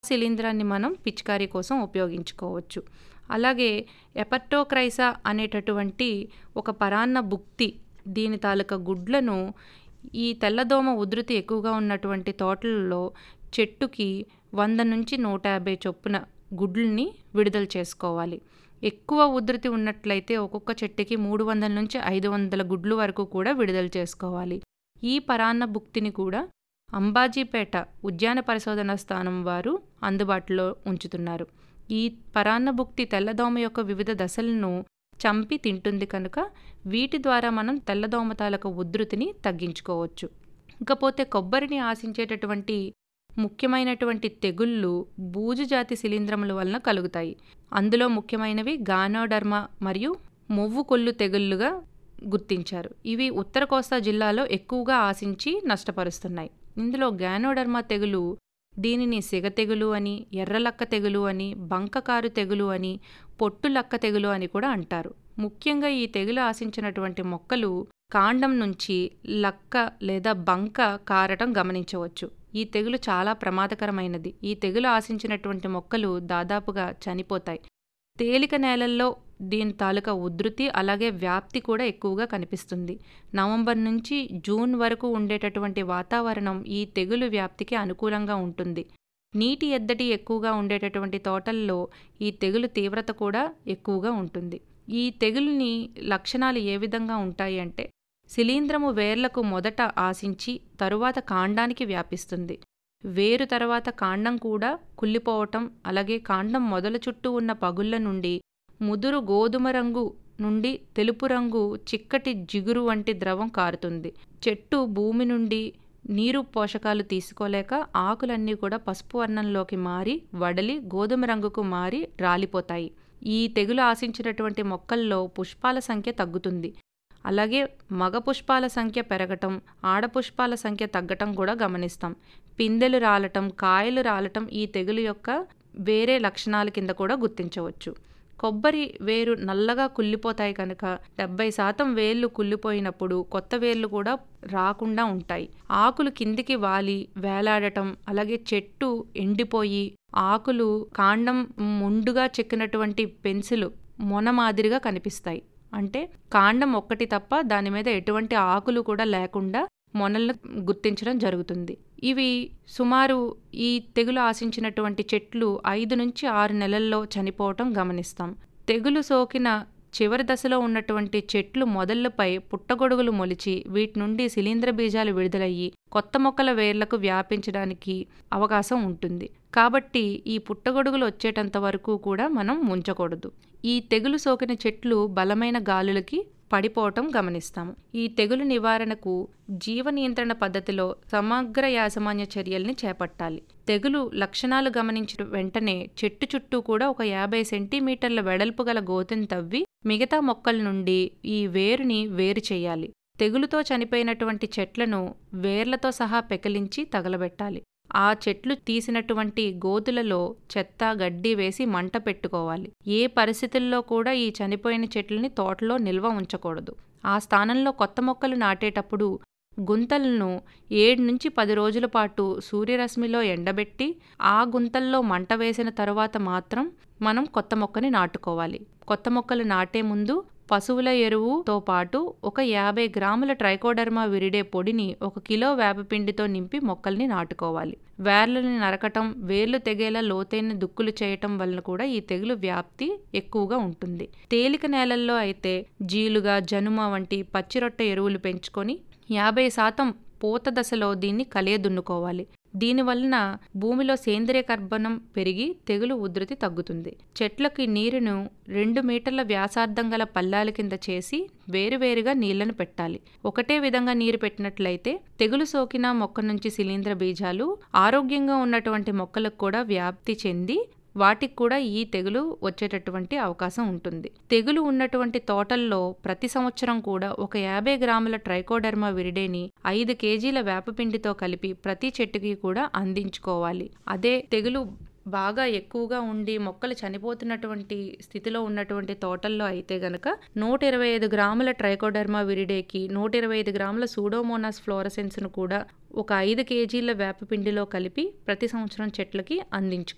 శిలీంధ్రాన్ని మనం పిచికారీ కోసం ఉపయోగించుకోవచ్చు అలాగే ఎపర్టోక్రైసా అనేటటువంటి ఒక పరాన్న బుక్తి దీని తాలూకా గుడ్లను ఈ తెల్లదోమ ఉధృతి ఎక్కువగా ఉన్నటువంటి తోటలలో చెట్టుకి వంద నుంచి నూట యాభై చొప్పున గుడ్లని విడుదల చేసుకోవాలి ఎక్కువ ఉధృతి ఉన్నట్లయితే ఒక్కొక్క చెట్టుకి మూడు వందల నుంచి ఐదు వందల గుడ్లు వరకు కూడా విడుదల చేసుకోవాలి ఈ పరాన్న బుక్తిని కూడా అంబాజీపేట ఉద్యాన పరిశోధన స్థానం వారు అందుబాటులో ఉంచుతున్నారు ఈ పరాన్న బుక్తి తెల్లదోమ యొక్క వివిధ దశలను చంపి తింటుంది కనుక వీటి ద్వారా మనం తెల్లదోమ తాలూకా ఉధృతిని తగ్గించుకోవచ్చు ఇకపోతే కొబ్బరిని ఆశించేటటువంటి ముఖ్యమైనటువంటి తెగుళ్ళు బూజు జాతి శిలీంధ్రముల వలన కలుగుతాయి అందులో ముఖ్యమైనవి గానోడర్మా మరియు మొవ్వు కొల్లు తెగుళ్ళుగా గుర్తించారు ఇవి ఉత్తర కోస్తా జిల్లాలో ఎక్కువగా ఆశించి నష్టపరుస్తున్నాయి ఇందులో గానోడర్మా తెగులు దీనిని సిగ తెగులు అని ఎర్రలక్క తెగులు అని బంకకారు తెగులు అని పొట్టులక్క తెగులు అని కూడా అంటారు ముఖ్యంగా ఈ తెగులు ఆశించినటువంటి మొక్కలు కాండం నుంచి లక్క లేదా బంక కారటం గమనించవచ్చు ఈ తెగులు చాలా ప్రమాదకరమైనది ఈ తెగులు ఆశించినటువంటి మొక్కలు దాదాపుగా చనిపోతాయి తేలిక నేలల్లో దీని తాలూకా ఉధృతి అలాగే వ్యాప్తి కూడా ఎక్కువగా కనిపిస్తుంది నవంబర్ నుంచి జూన్ వరకు ఉండేటటువంటి వాతావరణం ఈ తెగులు వ్యాప్తికి అనుకూలంగా ఉంటుంది నీటి ఎద్దడి ఎక్కువగా ఉండేటటువంటి తోటల్లో ఈ తెగులు తీవ్రత కూడా ఎక్కువగా ఉంటుంది ఈ తెగులుని లక్షణాలు ఏ విధంగా ఉంటాయి అంటే శిలీంధ్రము వేర్లకు మొదట ఆశించి తరువాత కాండానికి వ్యాపిస్తుంది వేరు తర్వాత కాండం కూడా కుళ్ళిపోవటం అలాగే కాండం మొదల చుట్టూ ఉన్న పగుళ్ళ నుండి ముదురు గోధుమ రంగు నుండి తెలుపు రంగు చిక్కటి జిగురు వంటి ద్రవం కారుతుంది చెట్టు భూమి నుండి నీరు పోషకాలు తీసుకోలేక ఆకులన్నీ కూడా పసుపు వర్ణంలోకి మారి వడలి గోధుమ రంగుకు మారి రాలిపోతాయి ఈ తెగులు ఆశించినటువంటి మొక్కల్లో పుష్పాల సంఖ్య తగ్గుతుంది అలాగే మగ పుష్పాల సంఖ్య పెరగటం ఆడ పుష్పాల సంఖ్య తగ్గటం కూడా గమనిస్తాం పిందెలు రాలటం కాయలు రాలటం ఈ తెగులు యొక్క వేరే లక్షణాల కింద కూడా గుర్తించవచ్చు కొబ్బరి వేరు నల్లగా కుళ్ళిపోతాయి కనుక డెబ్బై శాతం వేళ్ళు కుళ్ళిపోయినప్పుడు కొత్త వేళ్ళు కూడా రాకుండా ఉంటాయి ఆకులు కిందికి వాలి వేలాడటం అలాగే చెట్టు ఎండిపోయి ఆకులు కాండం ముండుగా చెక్కినటువంటి పెన్సిలు మొన మాదిరిగా కనిపిస్తాయి అంటే కాండం ఒక్కటి తప్ప దాని మీద ఎటువంటి ఆకులు కూడా లేకుండా మొనలను గుర్తించడం జరుగుతుంది ఇవి సుమారు ఈ తెగులు ఆశించినటువంటి చెట్లు ఐదు నుంచి ఆరు నెలల్లో చనిపోవటం గమనిస్తాం తెగులు సోకిన చివరి దశలో ఉన్నటువంటి చెట్లు మొదళ్లపై పుట్టగొడుగులు మొలిచి వీటి నుండి శిలీంద్ర బీజాలు విడుదలయ్యి కొత్త మొక్కల వేర్లకు వ్యాపించడానికి అవకాశం ఉంటుంది కాబట్టి ఈ పుట్టగొడుగులు వచ్చేటంత వరకు కూడా మనం ఉంచకూడదు ఈ తెగులు సోకిన చెట్లు బలమైన గాలులకి పడిపోవటం గమనిస్తాము ఈ తెగులు నివారణకు జీవ నియంత్రణ పద్ధతిలో సమగ్ర యాజమాన్య చర్యల్ని చేపట్టాలి తెగులు లక్షణాలు గమనించిన వెంటనే చెట్టు చుట్టూ కూడా ఒక యాభై సెంటీమీటర్ల వెడల్పు గల గోతిని తవ్వి మిగతా మొక్కల నుండి ఈ వేరుని వేరు చేయాలి తెగులుతో చనిపోయినటువంటి చెట్లను వేర్లతో సహా పెకిలించి తగలబెట్టాలి ఆ చెట్లు తీసినటువంటి గోతులలో చెత్త గడ్డి వేసి మంట పెట్టుకోవాలి ఏ పరిస్థితుల్లో కూడా ఈ చనిపోయిన చెట్లని తోటలో నిల్వ ఉంచకూడదు ఆ స్థానంలో కొత్త మొక్కలు నాటేటప్పుడు గుంతలను ఏడు నుంచి పది రోజుల పాటు సూర్యరశ్మిలో ఎండబెట్టి ఆ గుంతల్లో మంట వేసిన తరువాత మాత్రం మనం కొత్త మొక్కని నాటుకోవాలి కొత్త మొక్కలు నాటే ముందు పశువుల ఎరువుతో పాటు ఒక యాభై గ్రాముల ట్రైకోడర్మా విరిడే పొడిని ఒక కిలో వేపపిండితో నింపి మొక్కల్ని నాటుకోవాలి వేర్లని నరకటం వేర్లు తెగేలా లోతైన దుక్కులు చేయటం వలన కూడా ఈ తెగులు వ్యాప్తి ఎక్కువగా ఉంటుంది తేలిక నేలల్లో అయితే జీలుగా జనుమ వంటి పచ్చిరొట్ట ఎరువులు పెంచుకొని యాభై శాతం పూత దశలో దీన్ని కలియదున్నుకోవాలి దీనివలన భూమిలో సేంద్రియ కర్బనం పెరిగి తెగులు ఉధృతి తగ్గుతుంది చెట్లకి నీరును రెండు మీటర్ల వ్యాసార్థం గల పల్లాల కింద చేసి వేరువేరుగా నీళ్లను పెట్టాలి ఒకటే విధంగా నీరు పెట్టినట్లయితే తెగులు సోకిన మొక్క నుంచి శిలీంద్ర బీజాలు ఆరోగ్యంగా ఉన్నటువంటి మొక్కలకు కూడా వ్యాప్తి చెంది వాటికి కూడా ఈ తెగులు వచ్చేటటువంటి అవకాశం ఉంటుంది తెగులు ఉన్నటువంటి తోటల్లో ప్రతి సంవత్సరం కూడా ఒక యాభై గ్రాముల ట్రైకోడర్మా విరిడేని ఐదు కేజీల వేపపిండితో కలిపి ప్రతి చెట్టుకి కూడా అందించుకోవాలి అదే తెగులు బాగా ఎక్కువగా ఉండి మొక్కలు చనిపోతున్నటువంటి స్థితిలో ఉన్నటువంటి తోటల్లో అయితే గనక నూట ఇరవై ఐదు గ్రాముల ట్రైకోడర్మా విరిడేకి నూట ఇరవై ఐదు గ్రాముల సూడోమోనాస్ ఫ్లోరసెన్స్ను కూడా ఒక ఐదు కేజీల వేపపిండిలో కలిపి ప్రతి సంవత్సరం చెట్లకి అందించు